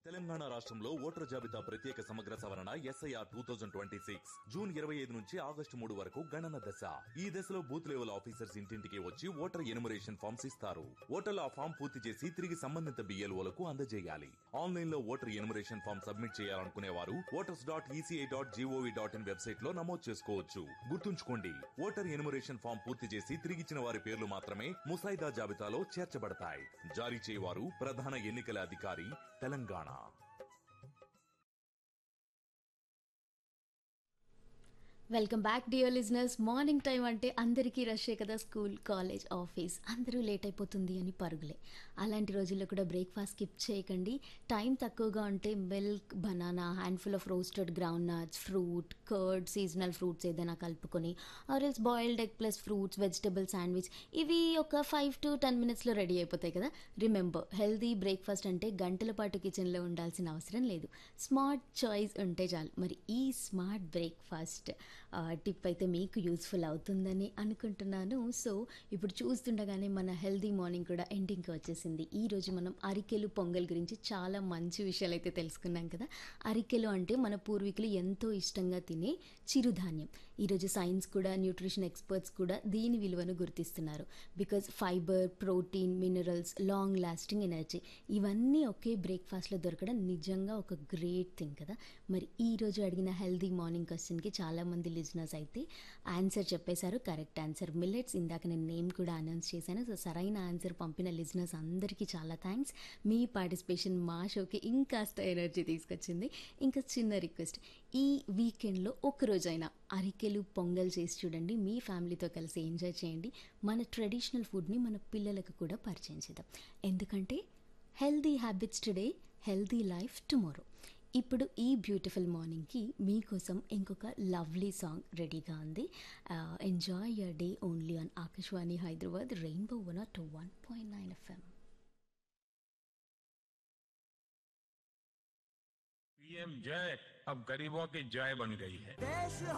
తెలంగాణ రాష్ట్రంలో ఓటర్ జాబితా ప్రత్యేక సమగ్ర సవరణ SIR two thousand twenty six June ఇరవై ఐదు నుంచి ఆగస్టు మూడు వరకు గణన దశ ఈ దశలో బూత్ లెవెల్ ఆఫీసర్స్ ఇంటింటికి వచ్చి ఓటర్ ఎనుమరేషన్ ఫామ్స్ ఇస్తారు ఓటర్లు ఆ ఫామ్ పూర్తి చేసి తిరిగి సంబంధిత బిఎల్ఓలకు అందజేయాలి ఆన్లైన్ లో ఓటర్ ఎనుమరేషన్ ఫామ్ సబ్మిట్ చేయాలనుకునే వారు voters dot ECI dot GOV dot in website లో నమోదు చేసుకోవచ్చు గుర్తుంచుకోండి ఓటర్ ఎనుమరేషన్ ఫామ్ పూర్తి చేసి తిరిగిచ్చిన వారి పేర్లు మాత్రమే ముసాయిదా జాబితాలో చేర్చబడతాయి జారీ చేయవారు ప్రధాన ఎన్నికల అధికారి Telangana welcome back dear listeners morning time అంటే అందరికీ రషే కదా స్కూల్ కాలేజ్ ఆఫీస్ అందరూ లేట్ అయిపోతుంది అని పరుగులే అలాంటి రోజుల్లో కూడా బ్రేక్ఫాస్ట్ స్కిప్ చేయకండి టైం తక్కువగా ఉంటే milk banana handful of roasted ground nuts fruit curd seasonal fruits ఏదైనా కలుపుకొని ఆర్ఎల్స్ boiled egg plus fruits vegetable sandwich ఇవి ఒక ఫైవ్ టు టెన్ మినిట్స్లో రెడీ అయిపోతాయి కదా రిమెంబర్ హెల్దీ బ్రేక్ఫాస్ట్ అంటే గంటల పాటు కిచెన్లో ఉండాల్సిన అవసరం లేదు స్మార్ట్ చాయిస్ ఉంటే చాలు మరి ఈ స్మార్ట్ బ్రేక్ఫాస్ట్ టిప్ అయితే మీకు యూస్ఫుల్ అవుతుందని అనుకుంటున్నాను సో ఇప్పుడు చూస్తుండగానే మన హెల్దీ మార్నింగ్ కూడా ఎండింగ్కి వచ్చేసింది ఈరోజు మనం అరికెలు పొంగల్ గురించి చాలా మంచి విషయాలు అయితే తెలుసుకున్నాం కదా అరికెలు అంటే మన పూర్వీకులు ఎంతో ఇష్టంగా తినే చిరుధాన్యం ఈరోజు సైన్స్ కూడా న్యూట్రిషన్ ఎక్స్పర్ట్స్ కూడా దీని విలువను గుర్తిస్తున్నారు because fibre protein minerals long lasting energy ఇవన్నీ ఒకే బ్రేక్ఫాస్ట్లో దొరకడం నిజంగా ఒక గ్రేట్ థింగ్ కదా మరి ఈ రోజు అడిగిన హెల్దీ మార్నింగ్ క్వశ్చన్కి చాలామంది లిజనర్స్ అయితే ఆన్సర్ చెప్పేశారు కరెక్ట్ ఆన్సర్ మిల్లెట్స్ ఇందాక నేను నేమ్ కూడా అనౌన్స్ చేశాను సో సరైన ఆన్సర్ పంపిన లిజనర్స్ అందరికీ చాలా థ్యాంక్స్ మీ పార్టిసిపేషన్ మా షోకి ఇంకాస్త ఎనర్జీ తీసుకొచ్చింది ఇంకా చిన్న రిక్వెస్ట్ ఈ వీకెండ్లో ఒక్కరోజైనా అరికెలు పొంగల్ చేసి చూడండి మీ ఫ్యామిలీతో కలిసి ఎంజాయ్ చేయండి మన ట్రెడిషనల్ ఫుడ్ని మన పిల్లలకు కూడా పరిచయం చేద్దాం ఎందుకంటే healthy habits today healthy life tomorrow ఇప్పుడు ఈ బ్యూటిఫుల్ మార్నింగ్కి మీకోసం ఇంకొక లవ్లీ సాంగ్ రెడీగా ఉంది enjoy your day only on Akashvani Hyderabad rainbow one ఆర్ two one point nine FM PM जय अब गरीबों की जय बन गई है देश